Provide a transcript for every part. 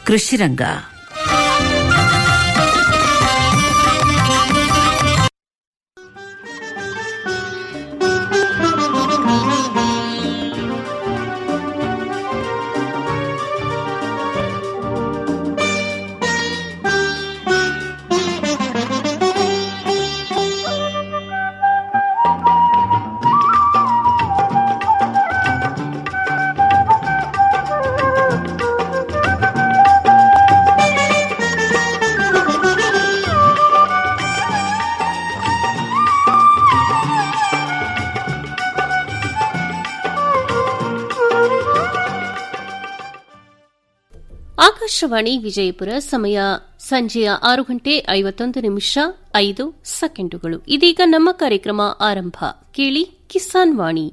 ಕೃಷಿರಂಗ ಆಕಾಶವಾಣಿ ವಿಜಯಪುರ ಸಮಯ ಸಂಜೆಯ ಆರು ಗಂಟೆ ಐವತ್ತೊಂದು ನಿಮಿಷ ಐದು ಸೆಕೆಂಡುಗಳು ಇದೀಗ ನಮ್ಮ ಕಾರ್ಯಕ್ರಮ ಆರಂಭ ಕೇಳಿ ಕಿಸಾನ್ ವಾಣಿ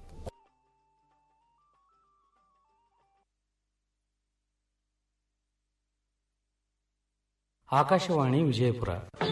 ಆಕಾಶವಾಣಿ ವಿಜಯಪುರ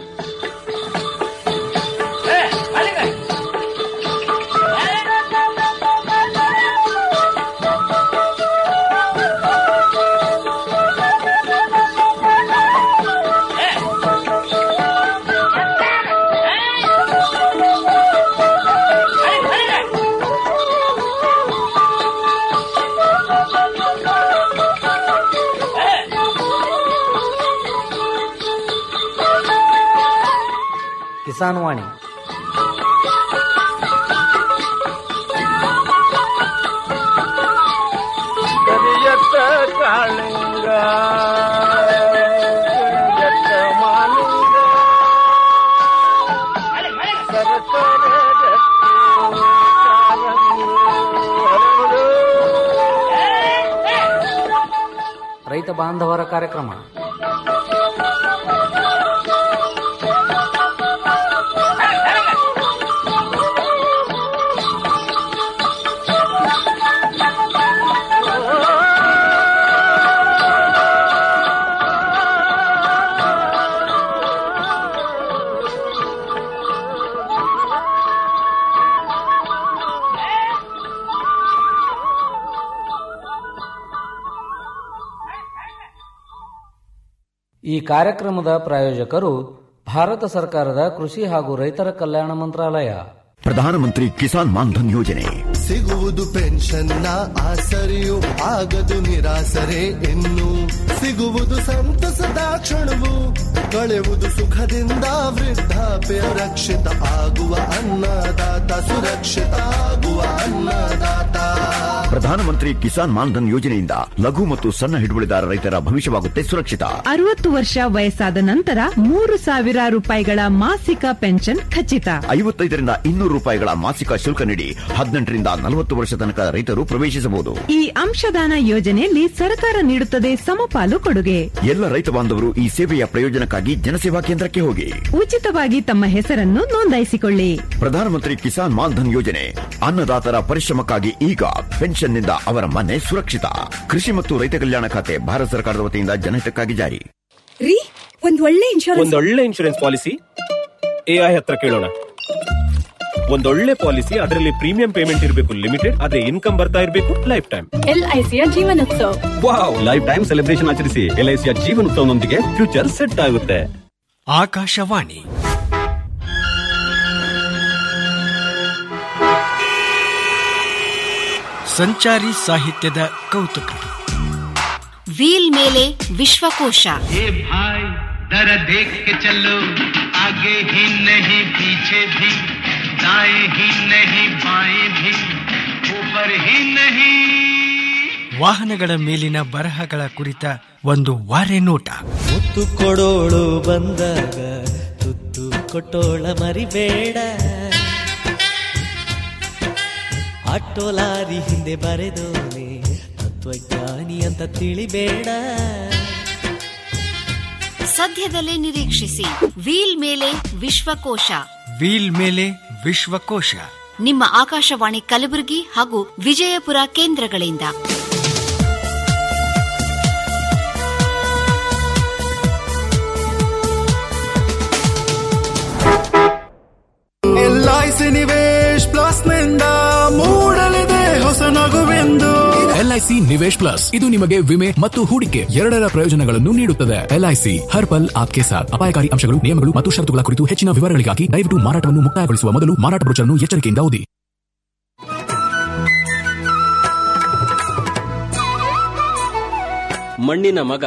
ಕಿಸಾನ್ ವಾಣಿ ಕರಿಯತ್ತ ಕಾಳಿಂಗ ಕರಿಯತ್ತ ಮಾಲಿಂಗ ಸರಸರ ರಕ್ತಿ ಕಾರಂಗಿ ಹರಡು. ರೈತ ಬಾಂಧವರ ಕಾರ್ಯಕ್ರಮ ಈ ಕಾರ್ಯಕ್ರಮದ ಪ್ರಾಯೋಜಕರು ಭಾರತ ಸರ್ಕಾರದ ಕೃಷಿ ಹಾಗೂ ರೈತರ ಕಲ್ಯಾಣ ಮಂತ್ರಾಲಯ ಪ್ರಧಾನಮಂತ್ರಿ ಕಿಸಾನ್ ಮಾನ್ಧನ್ ಯೋಜನೆ ಸಿಗುವುದು ಪೆನ್ಷನ್ನ ಆಸರೆಯು ಆಗದು ನಿರಾಸರೆ ಇನ್ನು ಸಿಗುವುದು ಸಂತಸದ ಕ್ಷಣವು ಕಳೆಯುವುದು ಸುಖದಿಂದ ವೃದ್ಧಾಪ್ಯ ರಕ್ಷಿತ ಆಗುವ ಅನ್ನದಾತ ಸುರಕ್ಷಿತ ಆಗುವ ಅನ್ನದಾತ ಪ್ರಧಾನಮಂತ್ರಿ ಕಿಸಾನ್ ಮಾನ್ಧನ್ ಯೋಜನೆಯಿಂದ ಲಘು ಮತ್ತು ಸಣ್ಣ ಹಿಡುವಳಿದಾರ ರೈತರ ಭವಿಷ್ಯವಾಗುತ್ತೆ ಸುರಕ್ಷಿತ ಅರವತ್ತು ವರ್ಷ ವಯಸ್ಸಾದ ನಂತರ ಮೂರು ಸಾವಿರ ರೂಪಾಯಿಗಳ ಮಾಸಿಕ ಪೆನ್ಷನ್ ಖಚಿತ ಐವತ್ತೈದರಿಂದ ಇನ್ನೂರು ರೂಪಾಯಿಗಳ ಮಾಸಿಕ ಶುಲ್ಕ ನೀಡಿ ಹದಿನೆಂಟರಿಂದ ನಲವತ್ತು ವರ್ಷ ತನಕ ರೈತರು ಪ್ರವೇಶಿಸಬಹುದು ಈ ಅಂಶದಾನ ಯೋಜನೆಯಲ್ಲಿ ಸರ್ಕಾರ ನೀಡುತ್ತದೆ ಸಮಪಾಲು ಕೊಡುಗೆ ಎಲ್ಲ ರೈತ ಬಾಂಧವರು ಈ ಸೇವೆಯ ಪ್ರಯೋಜನಕ್ಕಾಗಿ ಜನಸೇವಾ ಕೇಂದ್ರಕ್ಕೆ ಹೋಗಿ ಉಚಿತವಾಗಿ ತಮ್ಮ ಹೆಸರನ್ನು ನೋಂದಾಯಿಸಿಕೊಳ್ಳಿ ಪ್ರಧಾನಮಂತ್ರಿ ಕಿಸಾನ್ ಮಾನ್ಧನ್ ಯೋಜನೆ ಅನ್ನದಾತರ ಪರಿಶ್ರಮಕ್ಕಾಗಿ ಈಗ ಪೆನ್ಷನ್ನಿಂದ ಅವರ ಮನೆ ಸುರಕ್ಷಿತ ಕೃಷಿ ಮತ್ತು ರೈತ ಕಲ್ಯಾಣ ಖಾತೆ ಭಾರತ ಸರ್ಕಾರದ ವತಿಯಿಂದ ಜನಹಿತಕ್ಕಾಗಿ ಜಾರಿ ರೀ ಒಂದ್ ಒಳ್ಳೆ ಇನ್ಶೂರೆನ್ಸ್ ಒಂದೊಳ್ಳೆ ಇನ್ಶೂರೆನ್ಸ್ ಪಾಲಿಸಿ ಎಐ ಹತ್ರ ಕೇಳೋಣ ಒಂದೊಳ್ಳೆ ಪಾಲಿಸಿ ಅದರಲ್ಲಿ ಪ್ರೀಮಿಯಂ ಪೇಮೆಂಟ್ ಇರಬೇಕು ಲಿಮಿಟೆಡ್ ಅದೇ ಇನ್ಕಮ್ ಬರ್ತಾ ಇರಬೇಕು ಲೈಫ್ ಟೈಮ್ ಎಲ್ಐಸಿಯ ಜೀವನೋತ್ಸವ ವಾವ್ ಲೈಫ್ ಟೈಮ್ ಸೆಲೆಬ್ರೇಷನ್ ಆಚರಿಸಿ ಎಲ್ಐಸಿಯ ಜೀವನೋತ್ಸವನೊಂದಿಗೆ ಫ್ಯೂಚರ್ ಸೆಟ್ ಆಗುತ್ತೆ ಆಕಾಶವಾಣಿ ಸಂಚಾರಿ ಸಾಹಿತ್ಯದ ಕೌತುಕ ವೀಲ್ ಮೇಲೆ ವಿಶ್ವಕೋಶ ये भाई जरा देख के चलो आगे ही नहीं पीछे भी दाएं ही नहीं बाएं भी ऊपर ही नहीं ವಾಹನಗಳ ಮೇಲಿನ ಬರಹಗಳ ಕುರಿತ ಒಂದು ವಾರೆ ನೋಟ ಮುತ್ತು ಕೊಡೋಳು ಬಂದಾಗ ತುತ್ತು ಕೊಟ್ಟೋಳ ಮರಿಬೇಡ ಆಟೋ ಲಾರಿ ಹಿಂದೆ ಬರೆದೋನೆ ತತ್ವಜ್ಞಾನಿ ಅಂತ ತಿಳಿಬೇಡ ಸದ್ಯದಲ್ಲೇ ನಿರೀಕ್ಷಿಸಿ ವೀಲ್ ಮೇಲೆ ವಿಶ್ವಕೋಶ ವೀಲ್ ಮೇಲೆ ವಿಶ್ವಕೋಶ ನಿಮ್ಮ ಆಕಾಶವಾಣಿ ಕಲಬುರಗಿ ಹಾಗೂ ವಿಜಯಪುರ ಕೇಂದ್ರಗಳಿಂದ ಎಲ್ಐಸಿ ನಿವೇಶ್ ಪ್ಲಸ್ ನಿಂದ ಮೂಡಲಿದೆ ಹೊಸ ನಗುವೆಂದು ಎಲ್ಐಸಿ ನಿವೇಶ್ ಪ್ಲಸ್ ಇದು ನಿಮಗೆ ವಿಮೆ ಮತ್ತು ಹೂಡಿಕೆ ಎರಡರ ಪ್ರಯೋಜನಗಳನ್ನು ನೀಡುತ್ತದೆ ಎಲ್ಐಸಿ ಹರ್ ಪಲ್ ಆಪ್ಕೆ ಸಾಥ್ ಅಪಾಯಕಾರಿ ಅಂಶಗಳು ನಿಯಮಗಳು ಮತ್ತು ಷರತ್ತುಗಳ ಕುರಿತು ಹೆಚ್ಚಿನ ವಿವರಗಳಿಗಾಗಿ ದಯವಿಟ್ಟು ಮಾರಾಟವನ್ನು ಮುಕ್ತಾಯಗೊಳಿಸುವ ಮೊದಲು ಮಾರಾಟ ಬ್ರೋಚರ್ನ್ನು ಎಚ್ಚರಿಕೆಯಿಂದ ಓದಿ ಮಣ್ಣಿನ ಮಗ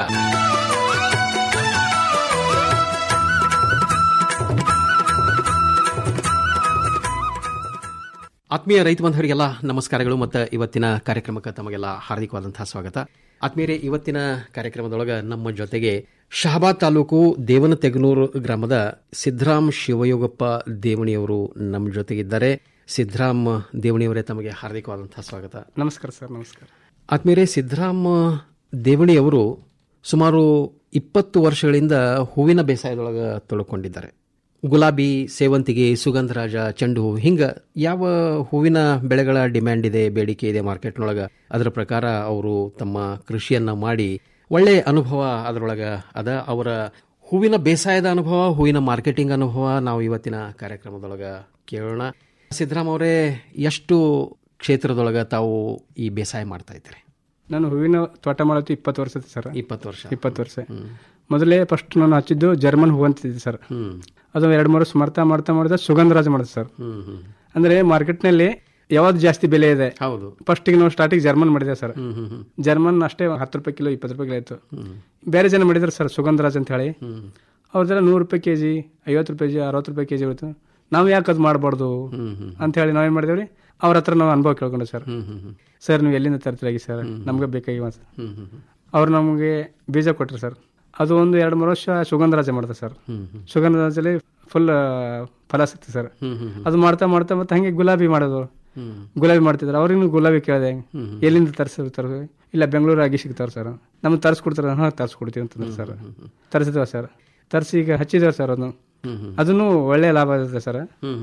ಆತ್ಮೀಯ ರೈತ ಬಾಂಧವರಿಗೆಲ್ಲ ನಮಸ್ಕಾರಗಳು ಮತ್ತು ಇವತ್ತಿನ ಕಾರ್ಯಕ್ರಮಕ್ಕೆ ತಮಗೆಲ್ಲ ಹಾರ್ದಿಕವಾದಂತಹ ಸ್ವಾಗತ ಆತ್ಮೀಯರೇ ಇವತ್ತಿನ ಕಾರ್ಯಕ್ರಮದೊಳಗೆ ನಮ್ಮ ಜೊತೆಗೆ ಶಹಾಬಾದ್ ತಾಲೂಕು ದೇವನತೆಗನೂರು ಗ್ರಾಮದ ಸಿದ್ದರಾಮ್ ಶಿವಯೋಗಪ್ಪ ದೇವಣಿಯವರು ನಮ್ಮ ಜೊತೆಗಿದ್ದಾರೆ ಸಿದ್ದರಾಮ್ ದೇವಣಿಯವರೇ ತಮಗೆ ಹಾರ್ದಿಕವಾದಂತಹ ಸ್ವಾಗತ ನಮಸ್ಕಾರ ಸರ್ ನಮಸ್ಕಾರ ಆತ್ಮೀಯರೇ ಸಿದ್ದರಾಮ್ ದೇವಣಿಯವರು ಸುಮಾರು ಇಪ್ಪತ್ತು ವರ್ಷಗಳಿಂದ ಹೂವಿನ ಬೇಸಾಯದೊಳಗೆ ತೊಳ್ಕೊಂಡಿದ್ದಾರೆ ಗುಲಾಬಿ ಸೇವಂತಿಗೆ ಸುಗಂಧರಾಜ ಚೆಂಡು ಹೂ ಹಿಂಗ ಯಾವ ಹೂವಿನ ಬೆಳೆಗಳ ಡಿಮ್ಯಾಂಡ್ ಇದೆ ಬೇಡಿಕೆ ಇದೆ ಮಾರ್ಕೆಟ್ನೊಳಗೆ ಅದರ ಪ್ರಕಾರ ಅವರು ತಮ್ಮ ಕೃಷಿಯನ್ನ ಮಾಡಿ ಒಳ್ಳೆ ಅನುಭವ ಅದರೊಳಗೆ ಅದ ಅವರ ಹೂವಿನ ಬೇಸಾಯದ ಅನುಭವ ಹೂವಿನ ಮಾರ್ಕೆಟಿಂಗ್ ಅನುಭವ ನಾವು ಇವತ್ತಿನ ಕಾರ್ಯಕ್ರಮದೊಳಗೆ ಕೇಳೋಣ ಸಿದ್ದರಾಮ್ ಅವರೇ ಎಷ್ಟು ಕ್ಷೇತ್ರದೊಳಗೆ ತಾವು ಈ ಬೇಸಾಯ ಮಾಡ್ತಾ ಇದ್ದೀರಿ ನಾನು ಹೂವಿನ ತೋಟ ಮಾಡೋದು ಇಪ್ಪತ್ತು ವರ್ಷ ಸರ್ ಇಪ್ಪತ್ತು ವರ್ಷ ಇಪ್ಪತ್ತು ವರ್ಷ ಮೊದಲೇ ಫಸ್ಟ್ ನಾನು ಹಚ್ಚಿದ್ದು ಜರ್ಮನ್ ಹೂ ಅಂತಿದ್ದೆ ಸರ್ ಅದು ಎರಡು ಮೂರು ವರ್ಷ ಮಾಡ್ತಾ ಮಾಡ್ತಾ ಮಾಡ್ತಾ ಸುಗಂಧರಾಜ ಮಾಡಿದೆ ಸರ್ ಅಂದ್ರೆ ಮಾರ್ಕೆಟ್ನಲ್ಲಿ ಯಾವ್ದು ಜಾಸ್ತಿ ಬೆಲೆ ಇದೆ ಹೌದು ಫಸ್ಟಿಗೆ ನಾವು ಸ್ಟಾರ್ಟಿಂಗ್ ಜರ್ಮನ್ ಮಾಡಿದೆ ಸರ್ ಜರ್ಮನ್ ಅಷ್ಟೇ ಹತ್ತು ರೂಪಾಯಿ ಕಿಲೋ ಇಪ್ಪತ್ತು ರೂಪಾಯಿ ಕಿಲೋ ಆಯ್ತು ಬೇರೆ ಜನ ಮಾಡಿದ್ರು ಸರ್ ಸುಗಂಧರಾಜ್ ಅಂತ ಹೇಳಿ ಅವ್ರದ್ದೆಲ್ಲ ನೂರು ರೂಪಾಯಿ ಕೆಜಿ ಐವತ್ತು ರೂಪಾಯಿ ಕೆಜಿ ಅರವತ್ತು ರೂಪಾಯಿ ಕೆಜಿ ಹೋಯ್ತು ನಾವು ಯಾಕೆ ಅದು ಮಾಡಬಾರ್ದು ಅಂತ ಹೇಳಿ ನಾವೇನ್ ಮಾಡಿದೇವ್ರಿ ಅವ್ರ ಹತ್ರ ನಾವು ಅನುಭವ ಕೇಳ್ಕೊಂಡು ಸರ್ ಸರ್ ನೀವು ಎಲ್ಲಿಂದ ತರ್ತೀರಾಗಿ ಸರ್ ನಮ್ಗೆ ಬೇಕಾಗಿ ಅವ್ರು ನಮಗೆ ಬೀಜ ಕೊಟ್ರು ಸರ್ ಅದು ಒಂದು ಎರಡು ಮೂರು ವರ್ಷ ಸುಗಂಧರಾಜ ಮಾಡಿದೆ ಸರ್ ಸುಗಂಧರಾಜಲ್ಲಿ ಫುಲ್ ಫಲ ಸಿಕ್ತು ಸರ್ ಅದು ಮಾಡ್ತಾ ಮಾಡ್ತಾ ಮತ್ತೆ ಹಂಗೆ ಗುಲಾಬಿ ಮಾಡೋದು ಗುಲಾಬಿ ಮಾಡ್ತಿದ್ರು ಅವ್ರಿಗೂ ಗುಲಾಬಿ ಕೇಳಿದೆ ಎಲ್ಲಿಂದ ತರಿಸ ತರ ಇಲ್ಲ ಬೆಂಗಳೂರು ಆಗಿ ಸಿಗ್ತಾರ ಸರ್ ನಮ್ಗೆ ತರಿಸ್ಕೊಡ್ತಾರ ಹಾ ತರಿಸ್ಕೊಡ್ತೀವಿ ಅಂತಂದ್ರೆ ಸರ್ ತರಿಸಿದ್ವ ಸರ್ ತರಿಸಿ ಈಗ ಹಚ್ಚಿದೇವ ಸರ್ ಅದನ್ನು ಅದನ್ನು ಒಳ್ಳೆ ಲಾಭ ಇದೆ ಸರ್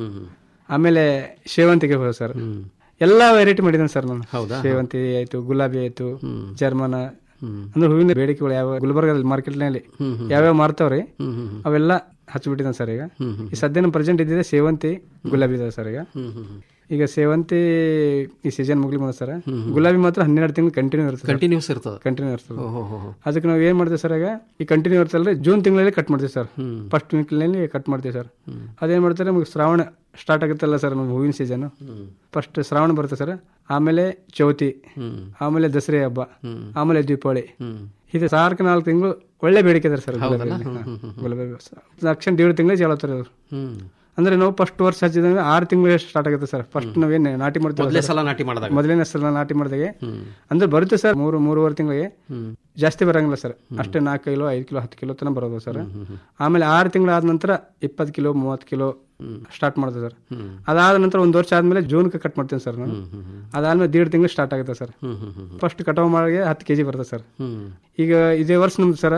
ಆಮೇಲೆ ಸೇವಂತಿಗೆ ಹೋದ ಸರ್ ಎಲ್ಲಾ ವೆರೈಟಿ ಮಾಡಿದ್ದೇನೆ ಸರ್ ನಾನು ಹೌದಾ? ಸೇವಂತಿ ಆಯ್ತು ಗುಲಾಬಿ ಆಯ್ತು ಜರ್ಮನ ಅಂದ್ರೆ ಹೂವಿನ ಬೇಡಿಕೆಗಳು ಯಾವ ಗುಲ್ಬರ್ಗದಲ್ಲಿ ಮಾರ್ಕೆಟ್ ನಲ್ಲಿ ಯಾವ್ಯಾವ ಮಾರ್ತಾವ್ರಿ ಅವೆಲ್ಲ ಹಚ್ಬಿಟ್ಟಿದ್ದಾನೆ ಸರ್ ಈಗ ಈ ಸದ್ಯ ಪ್ರೆಸೆಂಟ್ ಇದ್ದಿದೆ ಸೇವಂತಿ ಗುಲಾಬಿ ಇದೆ ಸರ್ ಈಗ ಈಗ ಸೇವಂತಿ ಈ ಸೀಸನ್ ಮುಗ್ಲಿ ಬಂದ ಸರ್ ಗುಲಾಬಿ ಮಾತ್ರ ಹನ್ನೆರಡು ತಿಂಗಳು ಕಂಟಿನ್ಯೂ ಇರ್ತದೆ ಕಂಟಿನ್ಯೂಸ್ ಇರ್ತದೆ ಕಂಟಿನ್ಯೂ ಇರ್ತದೆ ಅದಕ್ಕೆ ನಾವು ಏನ್ ಮಾಡ್ತೀವಿ ಸರ್ ಈಗ ಈ ಕಂಟಿನ್ಯೂ ಇರ್ತಲ್ರಿ ಜೂನ್ ತಿಂಗಳಲ್ಲಿ ಕಟ್ ಮಾಡ್ತೀವಿ ಸರ್ ಫಸ್ಟ್ ವೀಕ್ನಲ್ಲಿ ಕಟ್ ಮಾಡ್ತೀವಿ ಸರ್ ಅದೇನ್ ಮಾಡ್ತಾರೆ ನಮಗೆ ಶ್ರಾವಣ ಸ್ಟಾರ್ಟ್ ಆಗುತ್ತಲ್ಲ ಸರ್ ನಮ್ಗೆ ಹೂವಿನ ಸೀಸನ್ ಫಸ್ಟ್ ಶ್ರಾವಣ ಬರುತ್ತೆ ಸರ್ ಆಮೇಲೆ ಚೌತಿ ಆಮೇಲೆ ದಸರೆ ಹಬ್ಬ ಆಮೇಲೆ ದೀಪಾವಳಿ ಇದು ಸಾರ್ಕ ನಾಲ್ಕು ತಿಂಗಳು ಒಳ್ಳೆ ಬೇಡಿಕೆ ಇದೆ ಸರ್ ಗುಲಾಬಿ ಗುಲಾಬಿ ತಕ್ಷಣ ಏಳು ತಿಂಗಳು ಚಾಲತ್ತಾರೆ ಅವ್ರು ಅಂದ್ರೆ ನಾವು ಫಸ್ಟ್ ವರ್ಷ ಹಚ್ಚಿದಾಗ ಆರು ತಿಂಗಳು ಸ್ಟಾರ್ಟ್ ಆಗುತ್ತೆ ಸರ್ ಫಸ್ಟ್ ನಾವೇನ್ ನಾಟಿ ಮಾಡ್ತೀವಿ ಮೊದಲೇ ಸಲ ನಾಟಿ ಮಾಡಿದಾಗ ಮೊದಲನೇ ಸಲ ನಾಟಿ ಮಾಡಿದಾಗೆ ಅಂದ್ರೆ ಬರುತ್ತೆ ಸರ್ ಮೂರು ಮೂರುವರೆ ತಿಂಗಳಿಗೆ ಜಾಸ್ತಿ ಬರಂಗಿಲ್ಲ ಸರ್ ಅಷ್ಟೇ ನಾಲ್ಕು ಕಿಲೋ ಐದು ಕಿಲೋ ಹತ್ತು ಕಿಲೋ ತನಕ ಬರೋದು ಸರ್ ಆಮೇಲೆ ಆರು ತಿಂಗಳು ಆದ ನಂತರ ಇಪ್ಪತ್ತು ಕಿಲೋ ಮೂವತ್ತು ಕಿಲೋ ಸ್ಟಾರ್ಟ್ ಮಾಡ್ತೇವೆ ಸರ್ ಅದಾದ ನಂತರ ಒಂದು ವರ್ಷ ಆದ್ಮೇಲೆ ಜೂನ್ ಕಟ್ ಮಾಡ್ತೇನೆ ಸರ್ ನಾನು ಅದಾದ್ಮೇಲೆ ದೇಡ್ ತಿಂಗಳು ಸ್ಟಾರ್ಟ್ ಆಗುತ್ತೆ ಸರ್ ಫಸ್ಟ್ ಕಟಾವ್ ಮಾಡಿ ಹತ್ತು ಕೆಜಿ ಬರುತ್ತೆ ಸರ್ ಈಗ ಇದೇ ವರ್ಷ ನಮ್ದು ಸರ್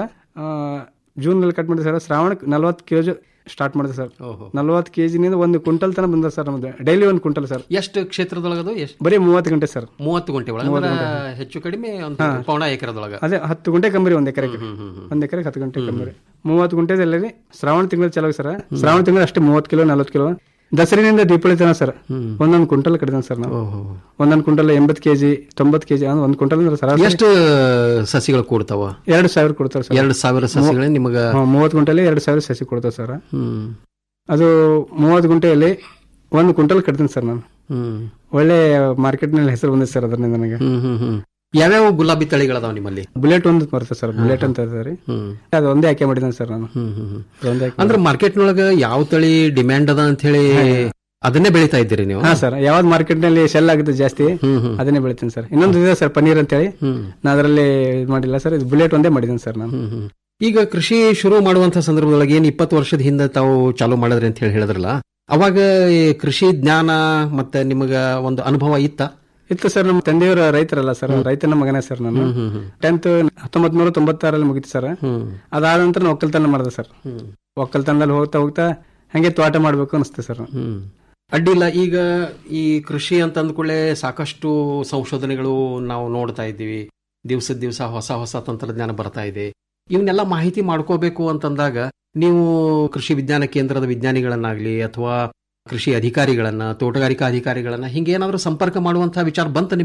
ಜೂನ್ ನಲ್ಲಿ ಕಟ್ ಮಾಡಿದೆ ಸರ್ ಶ್ರಾವಣಕ್ಕೆ ನಲ್ವತ್ತು ಕೆಜಿ ಸ್ಟಾರ್ಟ್ ಮಾಡಿದೆ ಸರ್ ನಲ್ವತ್ತು ಕೆಜಿನಿಂದ ಒಂದು ಕ್ವಿಂಟಲ್ ತನಕ ಬಂದ ಸರ್ ನಮ್ದು ಡೈಲಿ ಒಂದು ಕ್ವಿಂಟಲ್ ಸರ್ ಎಷ್ಟು ಕ್ಷೇತ್ರದೊಳಗದು ಎಷ್ಟು ಬರೀ ಮೂವತ್ತು ಗಂಟೆ ಸರ್ ಮೂವತ್ತು ಗಂಟೆ ಒಳಗೆ ಮೂವತ್ತು ಅಂದ್ರೆ ಗಂಟೆ. ಹೆಚ್ಚು ಕಡಿಮೆ ಒಂದು ಪೌಣ ಎಕರೆದೊಳಗೆ ಅದೇ ಹತ್ತು ಗಂಟೆ ಕಮ್ಮಿ ಒಂದ್ ಎಕರೆಗೆ ಒಂದ್ ಎಕರೆಗೆ ಹತ್ತು ಗಂಟೆ ಕಮ್ಮಿ ಮೂವತ್ತು ಗಂಟೆದಲ್ಲಿ ಶ್ರಾವಣ ತಿಂಗಳು ಚಲೋ ಸರ್ ಶ್ರಾವಣ ತಿಂಗಳು ಅಷ್ಟೇ ಮೂವತ್ತು ಕಿಲೋ ನಲ್ವತ್ತು ಕಿಲೋ ದಸರಿನಿಂದ ದೀಪಾವಳಿ ತನ ಸರ್ ಒಂದೊಂದು ಕ್ವಿಂಟಲ್ ಕಡಿದಾನೆ ಸರ್ ನಾವು ಒಂದೊಂದು ಕ್ವಿಂಟಲ್ ಎಂಬತ್ತು ಕೆಜಿ ತೊಂಬತ್ತು ಕೆಜಿ ಅಂದ್ರೆ ಒಂದು ಕ್ವಿಂಟಲ್ ಅಂದ್ರೆ ಸರ್ ಎಷ್ಟು ಸಸಿಗಳು ಕೊಡ್ತಾವ ಎರಡು ಸಾವಿರ ಕೊಡ್ತಾರೆ ಸರ್ ಎರಡು ಸಾವಿರ ಸಸಿಗಳೇ ನಿಮಗ ಮೂವತ್ತು ಗುಂಟೆಲಿ ಎರಡು ಸಾವಿರ ಸಸಿ ಕೊಡ್ತಾರೆ ಸರ್ ಅದು ಮೂವತ್ತು ಗುಂಟೆಯಲ್ಲಿ ಒಂದು ಕ್ವಿಂಟಲ್ ಕಟ್ತೀನಿ ಸರ್ ನಾನು ಒಳ್ಳೆ ಮಾರ್ಕೆಟ್ ನಲ್ಲಿ ಹೆಸರು ಬಂದಿದೆ ಸರ್ ಅದರಿಂದ ನನಗೆ ಯಾವ್ಯಾವ ಗುಲಾಬಿ ತಳಿಗಳದಾವ ನಿಮ್ಮಲ್ಲಿ ಬುಲೆಟ್ ಒಂದು ಬರುತ್ತೆ ಸರ್ ಬುಲೆಟ್ ಅಂತ ಇರ್ತದೆ ರೀ ಅದು ಒಂದೇ ಆಯ್ಕೆ ಮಾಡಿದ್ದೇನೆ ಸರ್ ನಾನು ಒಂದೇ ಆಯ್ಕೆ ಅಂದ್ರೆ ಮಾರ್ಕೆಟ್ನೊಳಗ ಯಾವ ತಳಿ ಡಿಮ್ಯಾಂಡ್ ಅದ ಅಂತ ಹೇಳಿ ಅದನ್ನೇ ಬೆಳಿತಾ ಇದ್ದೀರಿ ನೀವು ಹಾ ಸರ್ ಯಾವ್ದು ಮಾರ್ಕೆಟ್ ನಲ್ಲಿ ಸೆಲ್ ಆಗುತ್ತೆ ಜಾಸ್ತಿ ಅದನ್ನೇ ಬೆಳಿತೀನಿ ಸರ್ ಇನ್ನೊಂದು ಇದೆ ಸರ್ ಪನ್ನೀರ್ ಅಂತ ಹೇಳಿ ನಾ ಅದರಲ್ಲಿ ಇದು ಮಾಡಿಲ್ಲ ಸರ್ ಇದು ಬುಲೆಟ್ ಒಂದೇ ಮಾಡಿದ್ದೀನಿ ಸರ್ ನಾನು ಈಗ ಕೃಷಿ ಶುರು ಮಾಡುವಂತ ಸಂದರ್ಭದೊಳಗೆ ಏನ್ ಇಪ್ಪತ್ತು ವರ್ಷದ ಹಿಂದೆ ತಾವು ಚಾಲೂ ಮಾಡಿದ್ರಿ ಅಂತ ಹೇಳಿ ಹೇಳಿದ್ರಲ್ಲ ಅವಾಗ ಈ ಕೃಷಿ ಜ್ಞಾನ ಮತ್ತೆ ನಿಮಗ ಒಂದು ಅನುಭವ ಇತ್ತ ಇತ್ತು ಸರ್ ನಮ್ಮ ತಂದೆಯವರ ರೈತರಲ್ಲ ಸರ್ ರೈತನ ಮಗನೇ ಸರ್ ನಾನು ಟೆಂತ್ ಹತ್ತೊಂಬತ್ ನೂರ ತೊಂಬತ್ತಾರಲ್ಲಿ ಮುಗಿತು ಸರ್ ಅದಾದ ನಂತರ ನಾನು ಒಕ್ಕಲ್ತನ ಮಾಡಿದೆ ಸರ್ ಒಕ್ಕಲ್ತನದಲ್ಲಿ ಹೋಗ್ತಾ ಹೋಗ್ತಾ ಹಂಗೆ ತೋಟ ಮಾಡ್ಬೇಕು ಅನಿಸ್ತೆ ಸರ್ ಅಡ್ಡಿಲ್ಲ ಈಗ ಈ ಕೃಷಿ ಅಂತ ಅಂದ್ಕೊಳ್ಳೆ ಸಾಕಷ್ಟು ಸಂಶೋಧನೆಗಳು ನಾವು ನೋಡ್ತಾ ಇದ್ದೀವಿ ದಿವಸದ ದಿವಸ ಹೊಸ ಹೊಸ ತಂತ್ರಜ್ಞಾನ ಬರ್ತಾ ಇದೆ ಇವನ್ನೆಲ್ಲ ಮಾಹಿತಿ ಮಾಡ್ಕೋಬೇಕು ಅಂತಂದಾಗ ನೀವು ಕೃಷಿ ವಿಜ್ಞಾನ ಕೇಂದ್ರದ ವಿಜ್ಞಾನಿಗಳನ್ನಾಗ್ಲಿ ಅಥವಾ ಕೃಷಿ ಅಧಿಕಾರಿಗಳನ್ನ ತೋಟಗಾರಿಕಾ ಅಧಿಕಾರಿಗಳನ್ನ ಹಿಂಗೇನಾದ್ರೂ ಸಂಪರ್ಕ ಮಾಡುವಂತಹ ವಿಚಾರ ಬಂತ ನಿಮಗೆ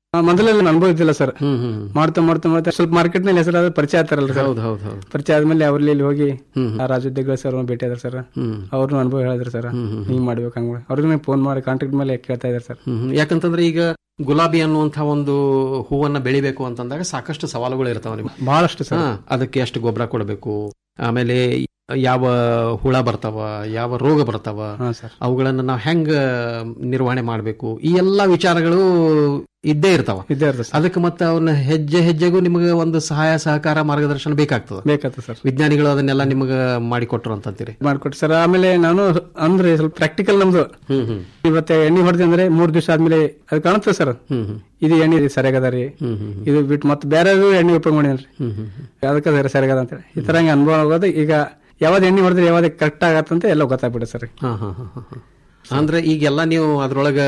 ಆ, ಮೊದಲೆಲ್ಲ ಅನುಭವ ಇದ್ದಿಲ್ಲ ಸರ್ ಮಾಡ್ತಾ ಮಾಡ್ತಾ ಮಾಡ್ತಾ ಸ್ವಲ್ಪ ಮಾರ್ಕೆಟ್ ನಲ್ಲಿ ಹೆಸರಾದ ಪರಿಚಯ ಆಗ್ತಾರಲ್ಲ ಸರ್ ಹೌದು ಹೌದು ಹೌದು ಪರಿಚಯ ಆದ್ಮೇಲೆ ಅವ್ರಲ್ಲಿ ಇಲ್ಲಿ ಹೋಗಿ ಆ ರಾಜೋದ್ಯೋಗ ಸರ್ ಭೇಟಿ ಆದ್ರ ಸರ್ ಅವ್ರನ್ನ ಅನುಭವ ಹೇಳಿದ್ರು ಸರ್ ಹಿಂಗ್ ಮಾಡ್ಬೇಕು ಹಂಗ ಅವ್ರಿಗೆ ಫೋನ್ ಮಾಡಿ ಕಾಂಟ್ಯಾಕ್ಟ್ ಮೇಲೆ ಕೇಳ್ತಾ ಇದಾರೆ ಸರ್ ಹ್ಮ್, ಹ್ಮ್. ಯಾಕಂತಂದ್ರೆ ಈಗ ಗುಲಾಬಿ ಅನ್ನುವಂಥ ಒಂದು ಹೂವನ್ನ ಬೆಳಿಬೇಕು ಅಂತಂದಾಗ ಸಾಕಷ್ಟು ಸವಾಲುಗಳು ಇರ್ತಾವ ನಿಮ್ಗೆ ಬಹಳಷ್ಟು ಸರ್ ಹಾ, ಅದಕ್ಕೆ ಎಷ್ಟು ಗೊಬ್ಬರ ಕೊಡಬೇಕು ಆಮೇಲೆ ಯಾವ ಹುಳ ಬರ್ತಾವ ಯಾವ ರೋಗ ಬರ್ತಾವ ಅವುಗಳನ್ನ ನಾವು ಹೆಂಗ ನಿರ್ವಹಣೆ ಮಾಡಬೇಕು ಈ ಎಲ್ಲಾ ವಿಚಾರಗಳು ಇದ್ದೇ ಇರ್ತಾವ ಇದ್ದೇ ಇರ್ತದೆ ಅದಕ್ಕೆ ಮತ್ತೆ ಅವನ್ನ ಹೆಜ್ಜೆ ಹೆಜ್ಜೆಗೂ ನಿಮಗೆ ಒಂದು ಸಹಾಯ ಸಹಕಾರ ಮಾರ್ಗದರ್ಶನ ಬೇಕಾಗ್ತದೆ ಬೇಕಾಗ್ತದೆ ಸರ್ ವಿಜ್ಞಾನಿಗಳು ಅದನ್ನೆಲ್ಲ ನಿಮಗೆ ಮಾಡಿಕೊಟ್ರು ಅಂತಂತೀರಿ ಮಾಡ್ಕೊಟ್ಟು ಸರ್ ಆಮೇಲೆ ನಾನು ಅಂದ್ರೆ ಸ್ವಲ್ಪ ಪ್ರಾಕ್ಟಿಕಲ್ ನಮ್ದು ಹ್ಮ್ ಹ್ಮ್ ಇವತ್ತೆ ಎಣ್ಣೆ ಹೊಡೆದೆ ಅಂದ್ರೆ ಮೂರ್ ದಿವಸ ಆದ್ಮೇಲೆ ಅದು ಕಾಣುತ್ತೆ ಸರ್ ಹ್ಮ್ ಹ್ಮ್ ಇದು ಎಣ್ಣೆ ಇದು ಸರಿಯಾಗದ ರೀ ಇದು ಬಿಟ್ಟು ಮತ್ತೆ ಬೇರೆ ಎಣ್ಣೆ ಉಪಯೋಗ ಮಾಡಿದ್ರಿ ಹ್ಮ್ ಹ್ಮ್ ಅದಕ್ಕೆ ಸರಿ ಸರಿಯಾಗದ ಅಂತೇಳಿ ಈ ತರ ಹಂಗೆ ಅನುಭವ ಆಗೋದು ಈಗ ಯಾವ್ದು ಎಣ್ಣೆ ಹೊಡೆದ್ರೆ ಯಾವ್ದು ಕರೆಕ್ಟ್ ಆಗತ್ತಂತ ಎಲ್ಲ ಗೊತ್ತಾಗ್ಬಿಡುತ್ತೆ ಸರ್ ಹಾ, ಹಾ, ಹಾ, ಹಾ, ಹಾ. ಅಂದ್ರೆ ಈಗೆಲ್ಲ ನೀವು ಅದ್ರೊಳಗ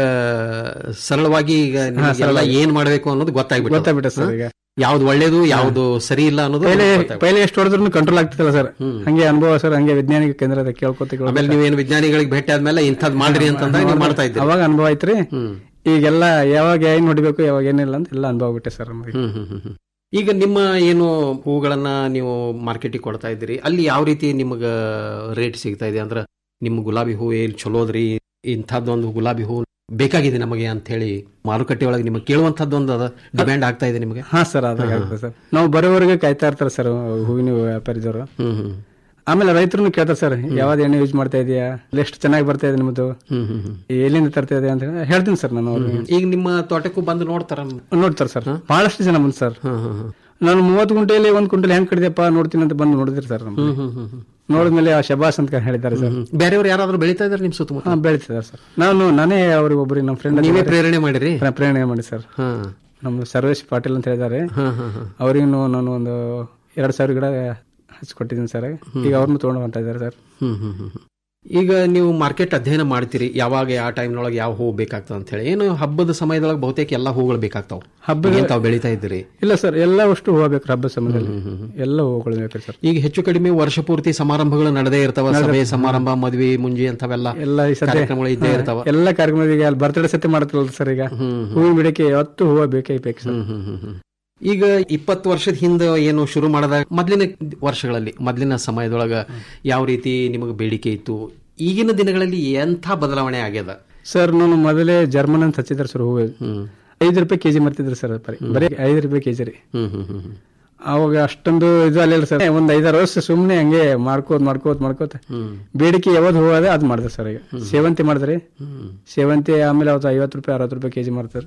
ಸರಳವಾಗಿ ಈಗ ನಿಮ್ಗೆಲ್ಲ ಸರಳವಾಗಿ. ಏನ್ ಮಾಡ್ಬೇಕು ಅನ್ನೋದು ಗೊತ್ತಾಗ್ಬಿಟ್ಟು ಗೊತ್ತಾಗ್ಬಿಟ್ಟೆ ಸರ್ ಈಗ ಯಾವ್ದು ಒಳ್ಳೇದು ಯಾವ್ದು ಸರಿ ಇಲ್ಲ ಅನ್ನೋದು ಪೈಲೆ ಗೊತ್ತಾಗ್ಬಿಡುತ್ತೆ. ಪೈಲೆ ಎಷ್ಟು ಹೊಡೆದ್ರು ಕಂಟ್ರೋಲ್ ಆಗ್ತಿಲ್ಲ ಸರ್ ಹಂಗೆ ಅನುಭವ ಸರ್ ಹಂಗೆ ವಿಜ್ಞಾನಿಕ ಕೇಂದ್ರದ ಕೇಳ್ಕೊತ ಕೇಳ್ಕೊತ ಆಮೇಲೆ ನೀವೇನು ವಿಜ್ಞಾನಿಗಳಿಗೆ ಭೇಟಿ ಆದ್ಮೇಲೆ ಇಂಥದ್ ಮಾಡ್ರಿ ಅಂತಂದಾಗ ನೀವು ಮಾಡ್ತಾ ಇದ್ದೀರಿ ಅವಾಗ ಅನುಭವ ಐತ್ರಿ ಈಗೆಲ್ಲ ಯಾವಾಗ ಏನ್ ಹೊಡಿಬೇಕು ಯಾವಾಗ ಏನಿಲ್ಲ ಅಂತ ಎಲ್ಲ ಅನುಭವ ಬಿಟ್ಟೆ ಸರ್ ನಮಗೆ ಹ್ಮ್, ಹ್ಮ್, ಹ್ಮ್, ಹ್ಮ್. ಈಗ ನಿಮ್ಮ ಏನು ಹೂಗಳನ್ನ ನೀವು ಮಾರ್ಕೆಟಿಗೆ ಕೊಡ್ತಾ ಇದ್ದೀರಿ ಅಲ್ಲಿ ಯಾವ ರೀತಿ ನಿಮಗ ರೇಟ್ ಸಿಗ್ತಾ ಇದೆ ಅಂದ್ರೆ ನಿಮ್ಮ ಗುಲಾಬಿ ಹೂ ಎಲ್ಲಿ ಚಲೋದ್ರಿ ಇಂಥದ್ದೊಂದು ಗುಲಾಬಿ ಹೂ ಬೇಕಾಗಿದೆ ನಮಗೆ ಅಂತ ಹೇಳಿ ಮಾರುಕಟ್ಟೆ ಒಳಗೆ ನಿಮಗೆ ಕೇಳುವಂತದ್ದೊಂದು ಅದ ಡಿಮ್ಯಾಂಡ್ ಆಗ್ತಾ ಇದೆ ನಿಮಗೆ ಹಾ ಸರ್ ಅದಾಗ ಆಗ್ತದೆ ಸರ್ ನಾವು ಬರೋವರೆಗೆ ಕಾಯ್ತಾ ಇರ್ತಾರೆ ಸರ್ ಹೂವಿನ ವ್ಯಾಪಾರಿದವರು ಹ್ಮ್ ಹ್ಮ್ ಆಮೇಲೆ ರೈತರು ಕೇಳ್ತಾರೆ ಸರ್ ಯಾವ್ದು ಎಣ್ಣೆ ಯೂಸ್ ಮಾಡ್ತಾ ಇದೆಯಾ ಎಷ್ಟು ಚೆನ್ನಾಗಿ ಬರ್ತಾ ಇದೆ ನಿಮ್ಮದು ಹ್ಮ್ ಹ್ಮ್ ಹ್ಮ್ ಎಲ್ಲಿಂದ ತರ್ತಾ ಇದೆ ಅಂತ ಹೇಳಿ ಹೇಳ್ತೀನಿ ಸರ್ ನಾನು ಅವ್ರಿಗೆ ಈಗ ನಿಮ್ಮ ತೋಟಕ್ಕೂ ಬಂದು ನೋಡ್ತಾರ ನೋಡ್ತಾರೆ ಸರ್ ಬಹಳಷ್ಟು ಜನ ಬಂದ್ ಸರ್ ಹ್ಮ್ ಹ್ಮ್ ಹ್ಮ್ ನಾನು ಮೂವತ್ತು ಗುಂಟೆಯಲ್ಲಿ ಒಂದ್ ಕುಂಟಲ್ ಹೆಂಗ್ ಕಡಿದೆಪ್ಪ ನೋಡ್ತೀನಿ ಅಂತ ಬಂದು ನೋಡಿದ್ರಿ ಸರ್ ನಮ್ಗೆ. ಹ್ಮ್ ಹ್ಮ್ ಹ್ಮ್ ಹ್ಮ್. ನೋಡಿದ್ಮೇಲೆ ಆ ಶಬಾಸ್ ಅಂತ ಹೇಳಿದ್ದಾರೆ ಸರ್ ಬೇರೆಯವ್ರು ಯಾರಾದ್ರೂ ಬೆಳೀತಾ ಇದಾರೆ ನಿಮ್ ಸುತ್ತಮುತ್ತ ಹಾ ಬೆಳಿತಿದ್ದಾರೆ ಸರ್ ನಾನು ನಾನೇ ಅವ್ರಿಗೆ ಒಬ್ಬರಿಗೆ ನಮ್ಮ ಫ್ರೆಂಡ್ ನೀವೇ ಪ್ರೇರಣೆ ಮಾಡಿರಿ ಪ್ರೇರಣೆ ಮಾಡಿ ಸರ್ ಹಾ ನಮ್ಮ ಸರ್ವೇಶ್ ಪಾಟೀಲ್ ಅಂತ ಹೇಳಿದ್ದಾರೆ ಹಾ ಹಾ ಹಾ ಅವರಿಗೂ ನಾನು ಒಂದು ಎರಡ್ ಸಾವಿರ ಗಿಡ ಹಚ್ಕೊಟ್ಟಿದ್ದೀನಿ ಸರ್ ಈಗ ಅವ್ರನ್ನ ತೊಗೊಂಡು ಹೊಂಟ ಇದ್ದಾರೆ ಸರ್ ಹ್ಮ್ ಹ್ಮ್ ಹ್ಮ್ ಹ್ಮ್. ಈಗ ನೀವು ಮಾರ್ಕೆಟ್ ಅಧ್ಯಯನ ಮಾಡ್ತೀರಿ ಯಾವಾಗ ಯಾವ ಟೈಮ್ನೊಳಗೆ ಯಾವ ಹೂ ಬೇಕಾಗ್ತದೆ ಅಂತ ಹೇಳಿ ಏನು ಹಬ್ಬದ ಸಮಯದೊಳಗೆ ಬಹುತೇಕ ಎಲ್ಲ ಹೂಗಳು ಬೇಕಾಗ್ತಾವ ಹಬ್ಬದ- ಏನ್ ತಾವು ಬೆಳೀತಾ ಇದ್ದೀರಿ ಇಲ್ಲ ಸರ್ ಎಲ್ಲ ಅಷ್ಟು ಹೂವು ಬೇಕು ಹಬ್ಬದ ಸಮಯದಲ್ಲಿ ಎಲ್ಲ ಹೂವುಗಳು ಬೇಕು ಸರ್ ಈಗ ಹೆಚ್ಚು ಕಡಿಮೆ ವರ್ಷ ಪೂರ್ತಿ ಸಮಾರಂಭಗಳು ನಡೆದೇ ಇರ್ತಾವ ಸಭೆ ಸಮಾರಂಭ ಮದ್ವೆ ಮುಂಜಿ ಅಂತವೆಲ್ಲ ಎಲ್ಲ ಈ ಸದ್ಯ ಕಾರ್ಯಕ್ರಮಗಳು ಇದ್ದೇ ಇರ್ತಾವ ಎಲ್ಲ ಕಾರ್ಯಕ್ರಮ ಈಗ ಅಲ್ಲಿ ಬರ್ತಡೇ ಸತಿ ಮಾಡತ್ತಲ್ಲ ಸರ್ ಈಗ ಹೂವಿನ ಗಿಡಕ್ಕೆ ಯಾವತ್ತು ಹೂವು ಬೇಕೇ ಬೇಕು ಸರ್ ಹ್ಮ್ ಹ್ಮ್ ಹ್ಮ್ ಹ್ಮ್. ಈಗ ಇಪ್ಪತ್ತು ವರ್ಷದ ಹಿಂದೆ ಏನು ಶುರು ಮಾಡದ ಮೊದಲಿನ ವರ್ಷಗಳಲ್ಲಿ ಮೊದಲಿನ ಸಮಯದೊಳಗ ಯಾವ ರೀತಿ ನಿಮಗೆ ಬೇಡಿಕೆ ಇತ್ತು ಈಗಿನ ದಿನಗಳಲ್ಲಿ ಎಂಥ ಬದಲಾವಣೆ ಆಗ್ಯದ ಸರ್ ನಾನು ಮೊದಲೇ ಜರ್ಮನ್ ಅಂತ ಹಚ್ಚಿದ್ರು ಸರ್ ಹೂವು ಐದು ರೂಪಾಯಿ ಕೆಜಿ ಮರ್ತಿದ್ರು ಸರ್ ಬರೀ ಬರೀ ಐದು ರೂಪಾಯಿ ಕೆಜಿ ರೀ ಹ್ಮ್ ಹ್ಮ್ ಹ್ಮ್ ಹ್ಮ್. ಅವಾಗ ಅಷ್ಟೊಂದು ಇದು ಅಲ್ಲಿಲ್ಲ ಸರ್ ಒಂದ್ ಐದಾರು ವರ್ಷ ಸುಮ್ನೆ ಹಂಗೆ ಮಾಡ್ಕೋತ್ ಮಾಡ್ಕೋತ್ ಮಾಡ್ಕೋತ ಬೇಡಿಕೆ ಯಾವ್ದು ಹೂವು ಅದ ಅದ್ ಮಾಡಿದ್ರು ಸರ್ ಈಗ ಸೇವಂತಿ ಮಾಡಿದ್ರಿ ಸೇವಂತಿ ಆಮೇಲೆ ಅವತ್ತು ಐವತ್ತು ರೂಪಾಯಿ ಅರವತ್ತು ರೂಪಾಯಿ ಕೆಜಿ ಮಾಡ್ತಾರೆ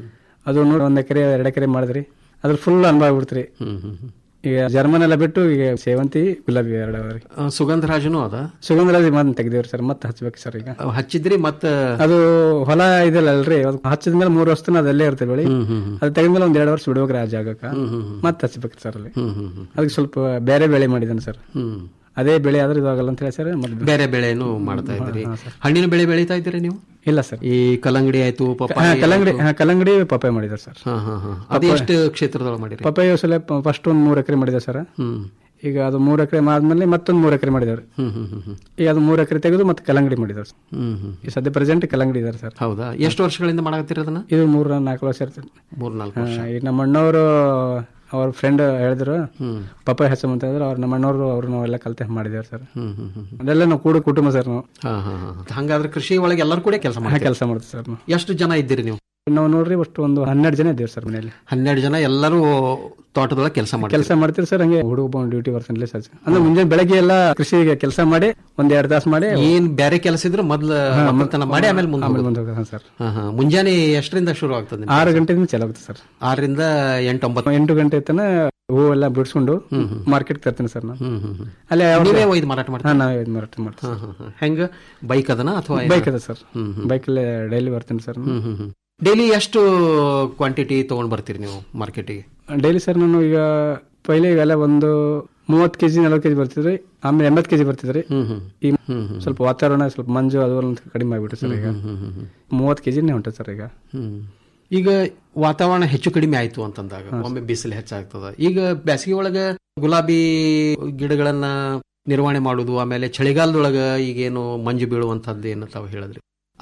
ಅದು ನೋಡಿ ಒಂದ್ ಎಕರೆ ಎರಡ್ ಎಕರೆ ಮಾಡಿದ್ರಿ ಅದ್ರ ಫುಲ್ ಅನುಭವ ಆಗ್ಬಿಡ್ತ್ರಿ ಹ್ಮ್ ಹ್ಮ್ ಹ್ಮ್. ಈಗ ಜರ್ಮನ್ ಎಲ್ಲ ಬಿಟ್ಟು ಈಗ ಸೇವಂತಿ ಗುಲಾಬಿ ಎರಡು ಅವ ರೀ ಆ, ಸುಗಂಧರಾಜನು ಅದ ಸುಗಂಧರಾಜ್ ಮತ್ತೆ ತೆಗ್ದೇವ್ರಿ ಸರ್ ಮತ್ತೆ ಹಚ್ಬೇಕು ಸರ್ ಈಗ ಅವ್ ಹಚ್ಚಿದ್ರಿ ಮತ್ತ ಅದು ಹೊಲ ಇದೆಲ್ಲ ಅಲ್ರಿ ಅದು ಹಚ್ಚಿದ್ಮೇಲೆ ಮೂರು ವರ್ಷ ಅದು ಅಲ್ಲೇ ಇರ್ತದೆ ಬೆಳಿ ಅದು ತೆಗೆದ್ಮೇಲೆ ಒಂದ್ ಎರಡು ವರ್ಷ ಬಿಡ್ಬೇಕ್ರಿ ಆ ಜಾಗಕ್ಕ ಮತ್ತೆ ಹಚ್ಬೇಕ್ರಿ ಸರ್ ಅಲ್ಲಿ ಹ್ಮ್ ಹ್ಮ್ ಹ್ಮ್. ಅದಕ್ಕೆ ಸ್ವಲ್ಪ ಬೇರೆ ಬೆಳೆ ಮಾಡಿದ್ದಾನೆ ಸರ್ ಹ್ಮ್ ಅದೇ ಬೆಳೆ ಆದ್ರೆ ಇದು ಆಗಲ್ಲ ಅಂತ ಹೇಳಿ ಸರ್ ಮತ್ತೆ ಬೇರೆ ಬೆಳೆನು ಮಾಡ್ತಾ ಇದ್ದೀರಿ ಹಣ್ಣಿನ ಬೆಳೆ ಬೆಳೀತಾ ಇದ್ದೀರಿ ನೀವು ಇಲ್ಲ ಸರ್ ಈ ಕಲ್ಲಂಗಡಿ ಆಯ್ತು ಹಾ, ಪಪ್ಪಾಯಿ ಕಲ್ಲಂಗಡಿ ಆಯ್ತು. ಹಾ, ಕಲ್ಲಂಗಡಿ ಪಪ್ಪಾಯ ಮಾಡಿದ್ದಾರೆ ಸರ್ ಹಾ ಹಾ ಹಾ ಅದೆಷ್ಟು ಕ್ಷೇತ್ರದೊಳಗೆ ಮಾಡಿರಿ ಪಪ್ಪಾಯ ಸಲ ಫಸ್ಟ್ ಒಂದ್ ಮೂರ್ ಎಕರೆ ಮಾಡಿದೆ ಸರ್ ಹ್ಮ್ ಈಗ ಅದು ಮೂರ್ ಎಕರೆ ಆದ್ಮೇಲೆ ಮತ್ತೊಂದ್ ಮೂರ್ ಎಕರೆ ಮಾಡಿದವ್ರಿ ಹ್ಮ್ ಹ್ಮ್ ಹ್ಮ್ ಹ್ಮ್ ಈಗ ಅದು ಮೂರ್ ಎಕರೆ ತೆಗೆದು ಮತ್ತೆ ಕಲ್ಲಂಗಡಿ ಮಾಡಿದವ್ರು ಸರ್ ಹ್ಮ್ ಹ್ಮ್ ಈ ಸದ್ಯ ಪ್ರೆಸೆಂಟ್ ಕಲ್ಲಂಗಡಿ ಇದಾರೆ ಸರ್ ಹೌದಾ ಎಷ್ಟು ವರ್ಷಗಳಿಂದ ಮಾಡಕತ್ತೀರಿ ಅದನ್ನ ಇದು ಮೂರ್ ನಾಲ್ಕು ವರ್ಷ ಇರ್ತದೆ ಮೂರ್ ನಾಲ್ಕು ಹಾ, ವರ್ಷ ಈಗ ನಮ್ಮ ಅಣ್ಣವರು ಅವ್ರ ಫ್ರೆಂಡ್ ಹೇಳಿದ್ರು ಪಪ್ಪಾಯ ಹಚ್ಚಮಂತ ಹೇಳಿದ್ರು ಅವ್ರ ನಮ್ಮ ಅಣ್ಣವರು ಅವ್ರು ನಾವೆಲ್ಲ ಕಲ್ತೆ ಮಾಡಿದೇವ್ರಿ ಸರ್ ಹ್ಮ್ ಹ್ಮ್ ಹ್ಮ್ ಅದೆಲ್ಲ ನಾವು ಕೂಡ ಕುಟುಂಬ ಸರ್ ನಾವು ಹಾ ಹಾ ಹಾ ಹಂಗಾದ್ರೆ ಕೃಷಿ ಒಳಗೆ ಎಲ್ಲರೂ ಕೂಡ ಕೆಲಸ ಮಾಡಿ ಕೆಲಸ ಮಾಡ್ತೀವಿ ಸರ್ ನಾವು ಎಷ್ಟು ಜನ ಇದ್ದೀರಿ ನೀವು ನಾವು ನೋಡ್ರಿ ಅಷ್ಟು ಒಂದು ಹನ್ನೆರಡು ಜನ ಇದ್ದೇವೆ ಸರ್ ಮನೆಯಲ್ಲಿ ಹನ್ನೆರಡು ಜನ ಎಲ್ಲರೂ ತೋಟದೊಳಗೆ ಕೆಲಸ ಮಾಡಿ ಕೆಲಸ ಮಾಡ್ತೀರಿ ಸರ್ ಹಂಗೆ ಹುಡುಗ ಡ್ಯೂಟಿ ಬರ್ತಾನೆ ಸರ್ ಅಂದ್ರೆ ಮುಂಜಾನೆ ಬೆಳಗ್ಗೆ ಎಲ್ಲ ಕೃಷಿಗೆ ಕೆಲಸ ಮಾಡಿ ಒಂದ್ ಎರಡು ತಾಸು ಮಾಡಿ ಏನ್ ಬೇರೆ ಕೆಲಸ ಇದ್ರೆ ಮೊದ್ಲು ಒಕ್ಕಲ್ತನ ಮಾಡಿ ಆಮೇಲೆ ಮುಂದೆ ಆಮೇಲೆ ಹೋಗೋದು. ಮುಂದೆ ಹೋಗೋದು, ಹಾ, ಸರ್ ಹಾ ಹಾ ಮುಂಜಾನೆ ಎಷ್ಟರಿಂದ ಶುರು ಆಗ್ತದೆ ನಿಮ್ಗೆ? ಆರು ಗಂಟೆಯಿಂದ ಚಾಲು ಆಗುತ್ತೆ ಸರ್ ಆರರಿಂದ ಎಂಟು ಒಂಬತ್ತು ಎಂಟು ಗಂಟೆ ತನ ಹೂವೆಲ್ಲ ಬಿಡಿಸ್ಕೊಂಡು ಮಾರ್ಕೆಟ್ ತರ್ತೀನಿ ಸರ್ ನಾನು ಹ್ಮ್ ಹ್ಮ್ ಹ್ಮ್. ಅಲ್ಲೇ ಯಾವ- ನೀವೇ ಒಯ್ದು ಮಾರಾಟ ಮಾಡ್ತೀರಾ? ಹಾ ನಾವೇ ಒಯ್ದು ಮಾರಾಟ ಮಾಡ್ತೀವಿ ಹಾ, ಹಾ, ಹಾ. ಹೆಂಗ ಬೈಕ್ ಅದನ ಅಥವಾ ಬೈಕ್ ಅದ ಸರ್ ಬೈಕಲ್ಲೇ ಡೈಲಿ ಬರ್ತೀನಿ ಸರ್ ಹ್ಮ್ ಹ್ಮ್ ಹ್ಮ್ ಡೈಲಿ ಎಷ್ಟು ಕ್ವಾಂಟಿಟಿ ತಗೊಂಡ್ ಬರ್ತೀರಿ ನೀವು ಮಾರ್ಕೆಟಿಗೆ ಡೈಲಿ ಸರ್ ನಾನು ಈಗ ಪೈಲೆ ಇವೆಲ್ಲ ಒಂದು ಮೂವತ್ತು ಕೆಜಿ ನಲವತ್ತು ಕೆಜಿ ಬರ್ತಿದ್ರಿ ಆಮೇಲೆ ಎಂಬತ್ತು ಕೆಜಿ ಬರ್ತಿದ್ರಿ ಈ ಸ್ವಲ್ಪ ವಾತಾವರಣ ಸ್ವಲ್ಪ ಮಂಜು ಅದು ಅಂತ ಕಡಿಮೆ ಆಗ್ಬಿಟ್ಟು ಸರ್ ಈಗ ಮೂವತ್ತು ಕೆಜಿನೇ ಹೊಂಟದ ಸರ್ ಈಗ ಹ್ಮ್ ಈಗ ವಾತಾವರಣ ಹೆಚ್ಚು ಕಡಿಮೆ ಆಯ್ತು ಅಂತಂದಾಗ ಒಮ್ಮೆ ಬಿಸಿಲು ಹೆಚ್ಚಾಗ್ತದ ಈಗ ಬೇಸಿಗೆ ಒಳಗ ಗುಲಾಬಿ ಗಿಡಗಳನ್ನ ನಿರ್ವಹಣೆ ಮಾಡುದು ಆಮೇಲೆ ಚಳಿಗಾಲದೊಳಗ ಈಗೇನು ಮಂಜು ಬೀಳುವಂತದ್ದು ಏನು ತಾವು ಹೇಳಿದ್ರಿ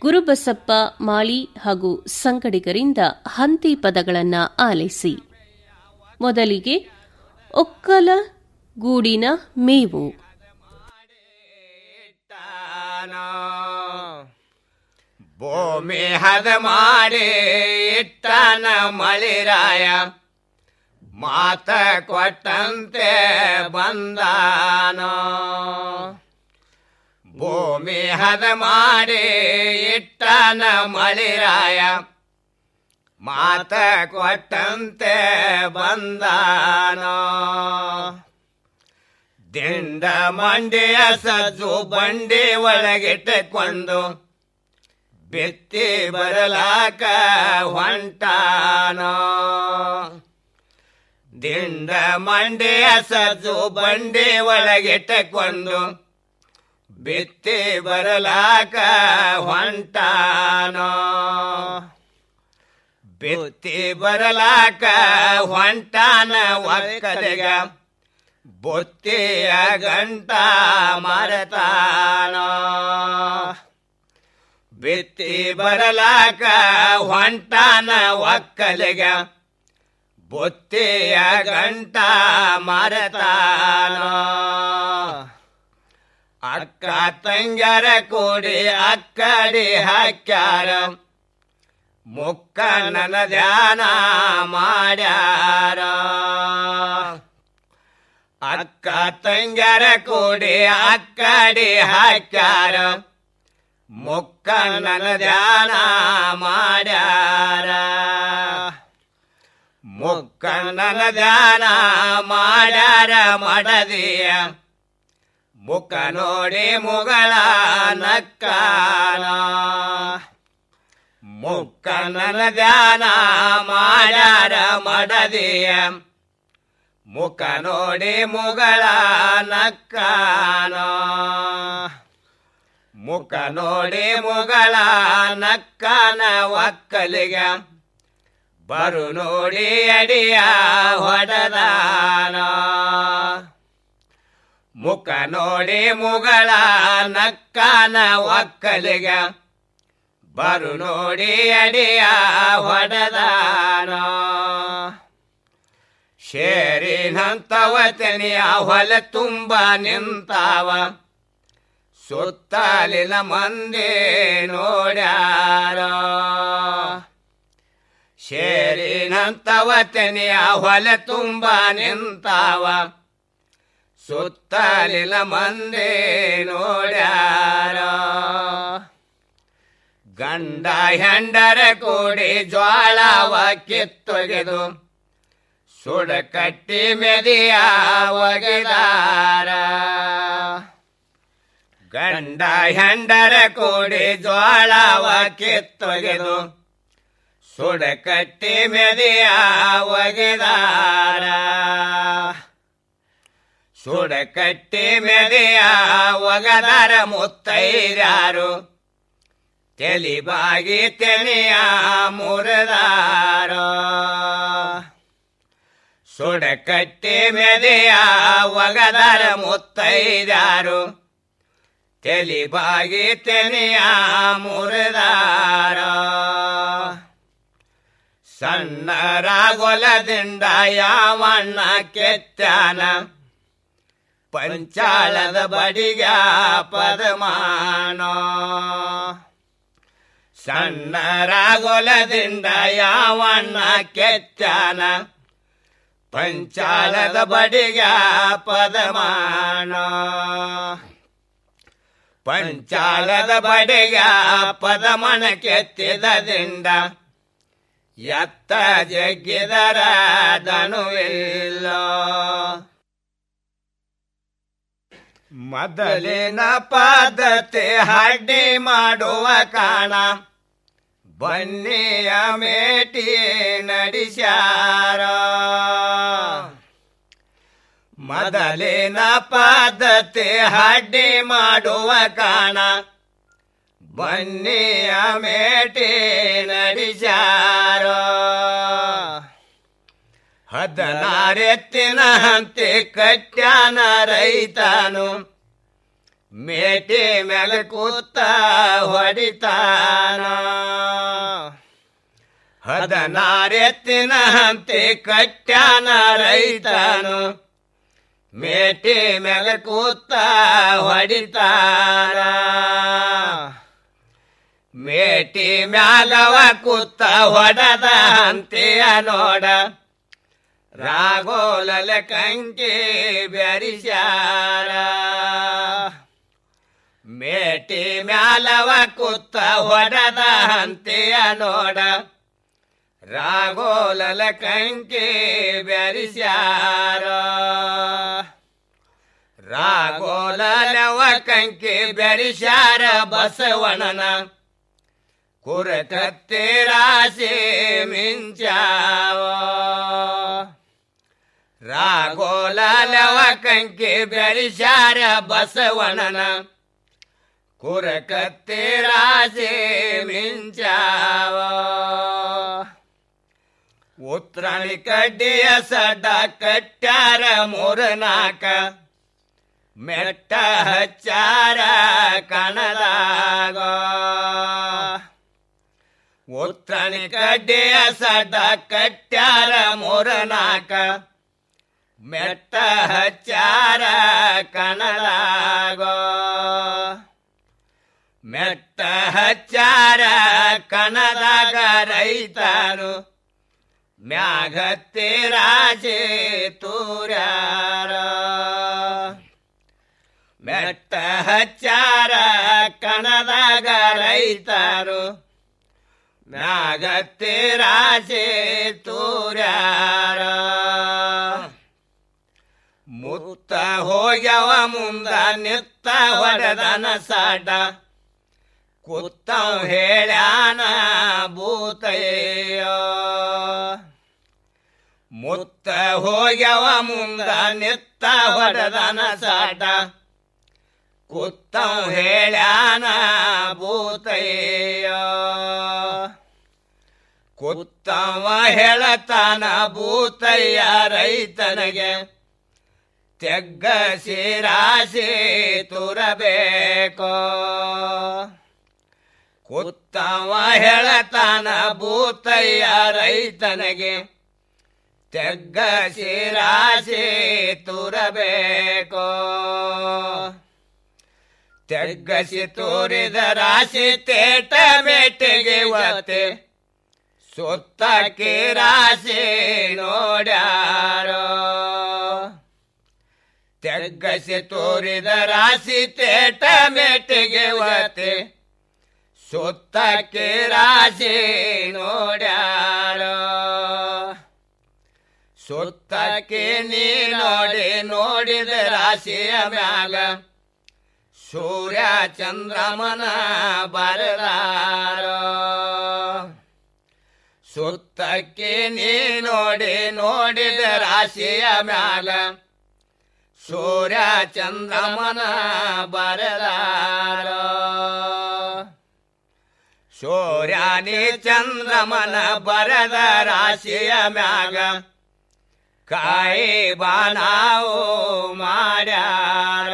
ಗುರುಬಸಪ್ಪ ಮಾಳಿ ಹಾಗೂ ಸಂಗಡಿಗರಿಂದ ಹಂತಿ ಪದಗಳನ್ನ ಆಲಿಸಿ ಮೊದಲಿಗೆ ಒಕ್ಕಲ ಗೂಡಿನ ಮೇವು ಭೂಮಿ ಹದ ಮಾಡಿ ಇಟ್ಟನ ಮಳಿರಾಯ ಮಾತ ಕೊಟ್ಟಂತೆ ಬಂದಾನ ಭೂಮಿ ಹದ ಮಾಡಿ ಇಟ್ಟನ ಮಳಿರಾಯ ಮಾತ ಕೊಟ್ಟಂತೆ ಬಂದಾನ ದಿಂಡ ಮಂಡಿಯ ಸಜ್ಜು ಬಂಡಿ ಒಳಗಿಟ್ಟುಕೊಂಡು ಬೆತ್ತಿ ಬರಲಾಕ ಹೊಂಟಾನೋ ದಿಂಡ ಮಂಡಿಯ ಸಜ್ಜು ಬಂಡಿ ಒಳಗಿಟ್ಟುಕೊಂಡು ಬಿತ್ತಿ ಬರಲಾಕ ಹೊಂಟಾನೋ ಬಿತ್ತಿ ಬರಲಾಕ ಹೊಂಟಾನ ಒಕ್ಕಲಿಗ ಬೊತ್ತಿಯ ಗಂಟ ಮರತಾನೋ ಬಿತ್ತಿ ಬರಲಾಕ ಹೊಂಟಾನ ಒಕ್ಕಲಿಗ ಬೊತ್ತಿಯ ಗಂಟ ಮರತಾನೋ ಅಕ್ಕ ತಂಗ್ಯರ ಕೂಡಿ ಅಕ್ಕಡಿ ಹಾಕ್ಯಾರ ಮುಕ್ಕ ನನ್ನ ಧ್ಯಾನ ಮಾಡ್ಯಾರ ಅಕ್ಕ ತಂಗ್ಯರ ಕೂಡಿ ಅಕ್ಕಡಿ ಹಾಕ್ಯಾರ ಮುಕ್ಕ ನನ್ನ ಧ್ಯಾನ ಮಾಡ್ಯಾರ ಮುಕ್ಕ ನನ್ನ ಧ್ಯಾನ ಮಾಡ್ಯಾರ ಮಡದಿಯ ಮುಖ ನೋಡಿ ಮುಗಳ ನಕ್ಕಾನ ಮುಕ್ಕ ನನ್ನ ಧ್ಯಾನ ಮಾಡ್ಯಾರ ಮಡದಿಯ ಮುಖ ನೋಡಿ ಮುಗಳ ನಕ್ಕಾನ ಮುಖ ನೋಡಿ ಮುಗಳ ನಕ್ಕನ ಒಕ್ಕಲಿಗ ಬರು ನೋಡಿ ಅಡಿಯ ಹೊಡೆದಾನ ಮುಖ ನೋಡಿ ಮುಗಳ ನಕ್ಕನ ಒಕ್ಕಲಿಗ ಬರು ನೋಡಿ ಅಡಿಯ ಹೊಡೆದಾನ ಶೇರಿನಂತವತನಿಯ ಹೊಲ ತುಂಬ ನಿಂತಾವ ಸುತ್ತಲಿನ ಮಂದಿ ನೋಡ್ಯಾರ ಶೇರಿನಂತವತನಿಯ ಹೊಲ ತುಂಬ ನಿಂತಾವ ಸುತ್ತಲಿನ ಮಂದಿ ನೋಡ್ಯಾರ ಗಂಡ ಹೆಂಡರ ಕೂಡಿ ಜ್ವಾಳವ ಕಿತ್ತೊಗೆದು ಸುಡ ಕಟ್ಟಿ ಮೆದಿಯ ಒಗೆದಾರ ಗಂಡ ಹೆಂಡರ ಕೂಡಿ ಜ್ವಾಳವ ಕಿತ್ತೊಗೆದು ಸುಡ ಕಟ್ಟಿ ಮೆದಿಯ ಒಗೆದಾರ ಸುಡ ಕಟ್ಟಿ ಮೆದಿಯ ಒಗದರ ಮುತ್ತೈದ್ಯಾರು ತೆಲಿಬಾಗಿ ತೆನೆಯ ಮುರಿದಾರ ಸುಡ ಕಟ್ಟಿ ಮೆದೆಯ ಒಗದರ ಮುತ್ತೈದ್ಯಾರು ತೆಲಿಬಾಗಿ ತೆನೆಯ ಮುರಿದಾರ ಸಣ್ಣರಾಗೊಲದಿಂದ ಯಾವಣ್ಣ ಕೆತ್ತಾನ ಪಂಚಾಳದ ಬಡಿಗ ಪದಮಾನೋ ಸಣ್ಣರಾಗೊಲದಿಂದ ಯಾವಣ್ಣ ಕೆತ್ತಾನ ಪಂಚಾಲದ ಬಡಿಗ ಪದಮಾನ ಪಂಚಾಲದ ಬಡಿಗ ಪದಮನ ಕೆತ್ತಿದದಿಂದ ಎತ್ತ ಜಗ್ಗಿದರ ದನುವಿಲ್ಲ ಮೊದಲಿನ ಪದ್ಧತಿ ಹಡ್ಡಿ ಮಾಡುವ ಕಾಣ ಬನ್ನಿಯ ಮೇಟಿ ನಡೆಸ್ಯಾರ ಮೊದಲಿನ ಪದ್ಧತಿ ಹಡ್ಡಿ ಮಾಡುವ ಕಾಣ ಬನ್ನಿಯ ಮೇಟಿ ನಡೆಸ್ಯಾರ ಹದನಾರೆತ್ತಿನ ಹಂತಿ ಕಟ್ಯಾನ ರೈತನು ಮೇಟಿ ಮ್ಯಾಲ ಕೂತ ಹೊಡಿತಾನ ಹದನಾರೆತ್ತಿನ ಹಂತೆ ಕಟ್ಯಾನ ರೈತನು ಮೇಟಿ ಮ್ಯಾಲ ಕೂತ ಹೊಡಿತಾನ ಮೇಟಿ ಮ್ಯಾಲವ ಕೂತ ಹೊಡದ ಹಂತೆಯ ನೋಡ ರಾಗೋಲಲ ಕಂಕೆ ಬೆರಿಸ್ಯಾರ ಮೇಟಿ ಮ್ಯಾಲವ ಕೂತ ಹೊಡದ ಹಂತೆಯ ನೋಡ ರಾಗೋಲಲ ಕಂಕೆ ಬೆರಿಸ್ಯಾರ ರಾಗೋಲವ ಕಂಕೆ ಬೆರಿಸ್ಯಾರ ಬಸವಣ್ಣನ ಕುರಕತ್ತೆ ರಾಶಿ ಮಿಂಚಾವ ರಾಗೋಲವ ಕಂಕೆ ಬೆರಿಸ್ಯಾರ ಬಸವಣ್ಣನ ಕುರಕತ್ತೆ ರಾಶಿ ಮಿಂಚಾವ ಉತ್ರಾಣಿ ಕಡ್ಡಿಯ ಸಡ್ಡ ಕಟ್ಟಾರ ಮೂರನಾಕ ಮೆಟ್ಟ ಹಚ್ಚಾರ ಕಣದಾಗ ಉತ್ರಾಣಿ ಕಡ್ಡಿಯ ಸಡ್ಡ ಕಟ್ಟಾರ ಮೂರನಾಕ ಮೆಟ್ಟ ಹಚ್ಚಾರ ಕಣದಾಗ ಮೆಟ್ಟ ಹಚ್ಚಾರ ಕಣದಾಗ ರೈತನು ಮ್ಯಾಗತ್ತೆ ರಾಜೆ ತೂರ್ಯಾರ ಮೆಟ್ಟ ಹಚ್ಚಾರ ಕಣದಾಗ ರೈತರು ಮ್ಯಾಗತ್ತೆ ರಾಜೆ ತೂರ್ಯಾರ ಮುತ್ತ ಹೋಗ್ಯವ ಮುಂದ ನಿತ್ತ ಹೊಡೆದನ ಸಾಡ ಕುತ್ತವ್ ಹೇಳ್ಯಾನ ಭೂತಯ್ಯ ಮುತ್ತ ಹೋಗ್ಯವ ಮುಂದ ನಿತ್ತ ಹೊಡೆದನ ಸಾಟ ಕುತ್ತವ್ ಹೇಳ್ಯಾನ ಭೂತಯ್ಯ ಕುತ್ತವ ಹೇಳತಾನ ಭೂತಯ್ಯ ರೈತನಿಗೆ ತೆಗ್ಗಸಿ ರಾಶಿ ತುರಬೇಕೋ ಕುತ್ತವ ಹೇಳತಾನ ಭೂತಯ್ಯ ರೈತನಿಗೆ ತೆಗ್ಗಸಿ ರಾಶಿ ತುರಬೇಕೋ ತೆಗ್ಗಸಿ ತೂರಿದ ರಾಶಿ ತೇಟ ಮೇಟಿಗೆ ಒತ್ತೆ ಸುತ್ತಕ್ಕೆ ರಾಶಿ ನೋಡ್ಯಾರೋ ತೆಗ್ಗಸಿ ತೋರಿದ ರಾಶಿ ತೇಟ ಮೇಟಿಗೆ ಒತ್ತೆ ಸುತ್ತಕ್ಕೆ ರಾಶಿ ನೋಡ್ಯಾರ ಸುತ್ತಕ್ಕೆ ನೀ ನೋಡಿ ನೋಡಿದ ರಾಶಿಯ ಮ್ಯಾಗ ಸೂರ್ಯ ಚಂದ್ರಮನ ಬರದಾರ ಸುತ್ತಕ್ಕೆ ನೀ ನೋಡಿ ನೋಡಿದ ರಾಶಿಯ ಮ್ಯಾಗ ಸೂರ್ಯ ಚಂದ್ರಮನ ಬರದಾರ ಸೂರ್ಯಾನಿ ಚಂದ್ರಮನ ಬರದ ರಾಶಿಯ ಮ್ಯಾಗ ಕಾಯಿ ಬಾನಾವು ಮಾಡ್ಯಾರ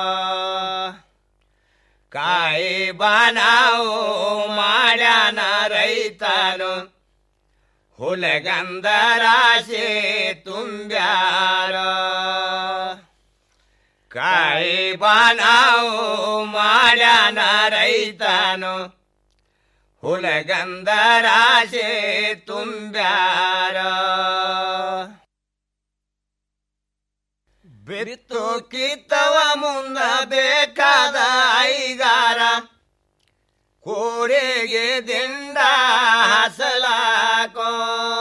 ಕಾಯಿ ಬಾನಾವು ಮಾಡ್ಯಾನ ರೈತನು ಹುಲಗಂಧ ರಾಶಿ ತುಂಬ್ಯಾರ ಕಾಯಿ ಬಾನಾವು ಮಾಡ್ಯಾನ ರೈತನು ಹುಲಗಂಧ ರಾಶಿ ತುಂಬ್ಯಾರ ಬಿತ್ತು ಕಿತ್ತವ ಮುಂದ ಬೇಕಾದ ಐಗಾರ ಕೂರಿಗೆ ದಿಂಡ ಹಸಲಾಕೋ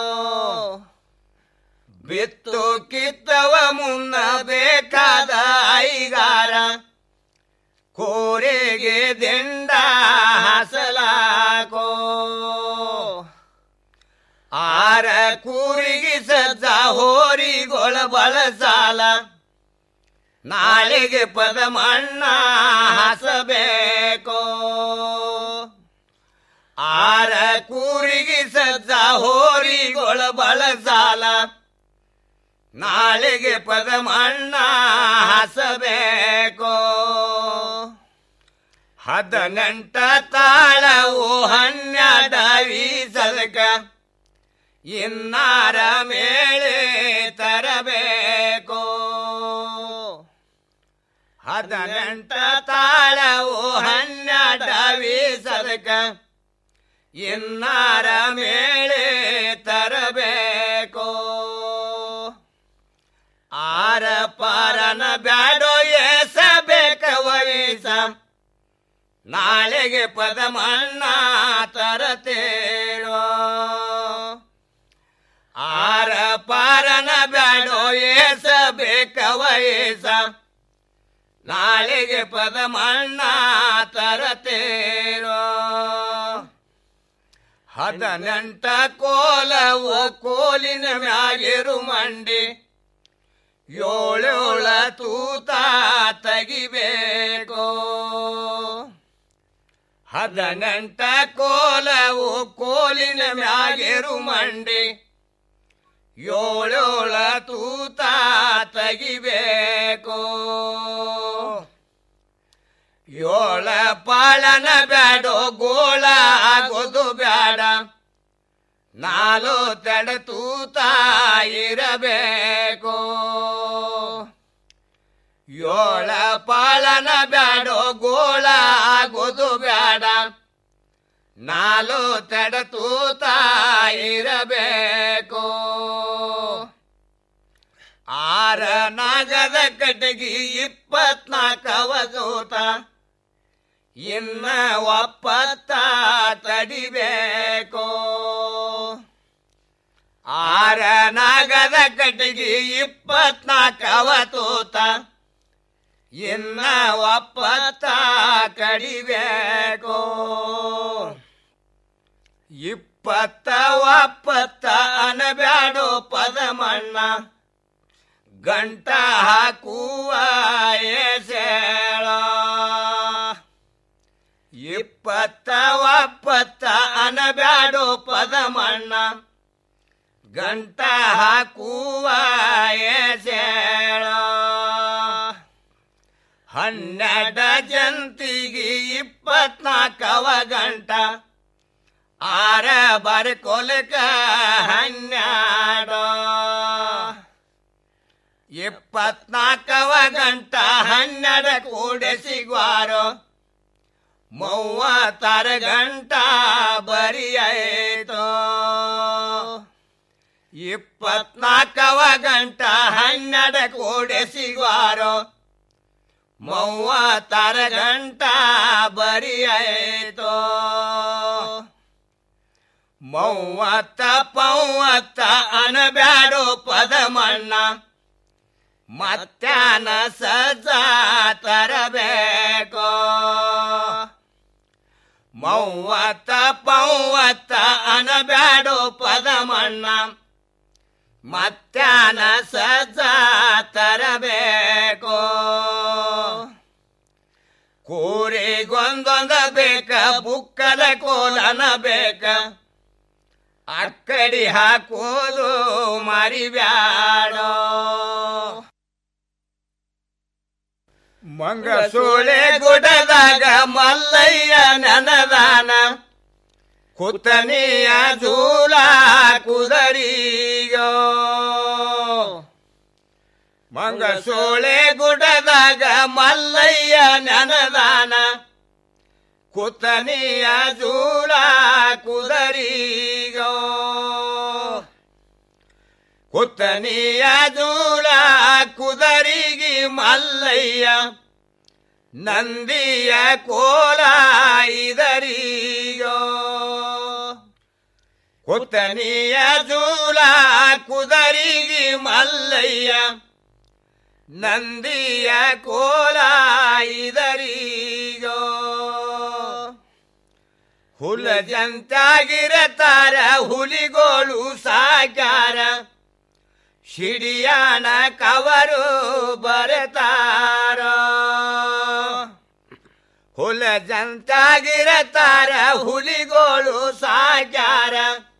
ಬಿತ್ತು ಕಿತ್ತವ ಮುಂದ ಬೇಕಾದ ಐಗಾರ ಕೋರೆಗೆ ದಿಂಡ ಹಸಲಾಕೋ ಆರ ಕೂರಿಗೆ ಸಜ್ಜ ಹೋರಿಗೊಳ ಬಳಸಾಲ ನಾಳೆಗೆ ಪದ ಮಣ್ಣ ಹಸಬೇಕೋ ಆರ ಕೂರಿಗೆ ಸಜ್ಜ ಹೋರಿಗೊಳ ಬಳಸಾಲ ನಾಳೆಗೆ ಪದಮಣ್ಣ ಹಸಬೇಕು ಹದಿನೆಂಟ ತಾಳವು ಹನ್ನೆರಡ ವೀಸದಕ ಇನ್ನಾರ ಮೇಳೆ ತರಬೇಕು ಹದಿನೆಂಟ ತಾಳವು ಹನ್ನೆರಡ ವೀಸದಕ ಇನ್ನಾರ ಮೇಳೆ ತರಬೇಕು ಆರ ಪಾರನ ಬ್ಯಾಡೋ ಏಸಬೇಕ ವಯಸ ನಾಳೆಗೆ ಪದಮಣ್ಣ ತರತೇಳೋ ಆರ ಪಾರನ ಬ್ಯಾಡೋ ಏಸಬೇಕ ವಯಸ ನಾಳೆಗೆ ಪದಮಣ್ಣ ತರತೇಳೋ ಹದಿನೆಂಟ ಕೋಲವು ಕೋಲಿನ ಮ್ಯಾಗಿರು ಮಂಡಿ ಏಳೇಳ ತೂತ ತೆಗಿಬೇಕು ಹದಿನೆಂಟ ಕೋಲವು ಕೋಲಿನ ಮ್ಯಾಗಿರು ಮಂಡಿ ಏಳೇಳ ತೂತ ತೆಗಿಬೇಕು ಏಳ ಪಾಳನ ಬ್ಯಾಡೋ ಗೋಳ ಆಗೋದು ಬ್ಯಾಡ ನಾಲು ತಡ ತೂತ ಇರಬೇಕು ಏಳ ಪಾಳನ ಬ್ಯಾಡೋ ಗೋಳ ಆಗೋದು ಬ್ಯಾಡ ನಾಲು ತಡ ತೂತ ಇರಬೇಕು ಆರ ನಾಗದ ಕಟಗಿ ಇಪ್ಪತ್ನಾಲ್ಕವ ಸೂತ ಇನ್ನ ಒಪ್ಪತ್ತ ತಡಿಬೇಕು ಆರ ನಾಗದ ಕಟಗಿ ಇಪ್ಪತ್ನಾಲ್ಕವ ತೂತ ಇನ್ನ ಒಪ್ಪತ್ತ ಕಡಿಬೇಕು ಇಪ್ಪತ್ತ ಒಪ್ಪತ್ತ ಅನಬ್ಯಾಡೋ ಪದಮಣ್ಣ ಗಂಟ ಹಾಕುವ ಎಸೇಳ ಇಪ್ಪತ್ತ ಒಪ್ಪತ್ತ ಅನಬ್ಯಾಡೋ ಪದಮಣ್ಣ ಗಂಟ ಹಾಕುವ ಎಸೇಳ ಹನ್ನೆರಡ ಜಂತಿಗೆ ಇಪ್ಪತ್ನಾಲ್ಕವ ಗಂಟ ಆರ ಬರ್ಕೊಲಕ ಹನ್ನೆರಡು ಇಪ್ಪತ್ನಾಲ್ಕವ ಗಂಟ ಹನ್ನೆರಡ ಕೂಡಿಸಿಗ್ವಾರೋ ಮೂವತ್ತಾರ ಗಂಟ ಬರಿಯಾಯಿತು ಇಪ್ಪತ್ನಾಲ್ಕವ ಗಂಟ ಹನ್ನೆರಡ ಕೂಡಿಸಿಗ್ವಾರೋ ಮೂವತ್ತಾರ ಗಂಟ ಬರಿಯಾಯಿತು ಮೂವತ್ತ ಪೌವತ್ತ ಅನಬ್ಯಾಡೋ ಪದಮಣ್ಣ ಮತ್ಯಾನ ಸಜ್ಜ ತರಬೇಕು ಮೂವತ್ತ ಪೌವತ್ತ ಅನಬ್ಯಾಡೋ ಪದಮಣ್ಣ ಮತ್ಯಾನ ಸಜ್ಜ ತರಬೇಕು ಕೂರಿಗೊಂದೊಂದ ಬೇಕ ಬುಕ್ಕದ ಕೋಲನ ಬೇಕ ಅಕ್ಕಡಿ ಹಾಕೋದು ಮರಿಬ್ಯಾಡೋ ಮಂಗಸೂಳೆ ಗುಡದಾಗ ಮಲ್ಲಯ್ಯ ನನದಾನ ಕುತ್ತನಿಯ ಜೂಲ ಕುದರಿಯೋ ಮಂಗಸೂಳೆ ಗುಡದಾಗ ಮಲ್ಲಯ್ಯ ನನದಾನ ಕುತ್ತನಿಯ ಜೂಲ ಕುದರಿಯೋ ಕುತ್ತನಿಯ ಜೂಲ ಕುದರಿಗಿ ಮಲ್ಲಯ್ಯ ನಂದಿಯ ಕೋಲ ಇದರಿಯೋ ಕುತ್ತನಿಯ ಜೂಲ ಕುದರಿಗಿ ಮಲ್ಲಯ್ಯ ನಂದಿಯ ಕೋಲ ಇದರಿಯೋ ಹುಲ ಜಂತಾಗಿರತಾರ ಹುಲಿಗೋಳು ಸಾಕಾರ ಶಿಡಿಯಾಣ ಕವರು ಬರತಾರ ಹುಲ ಜಂತಾಗಿರತಾರ ಹುಲಿಗೋಳು ಸಾಕಾರ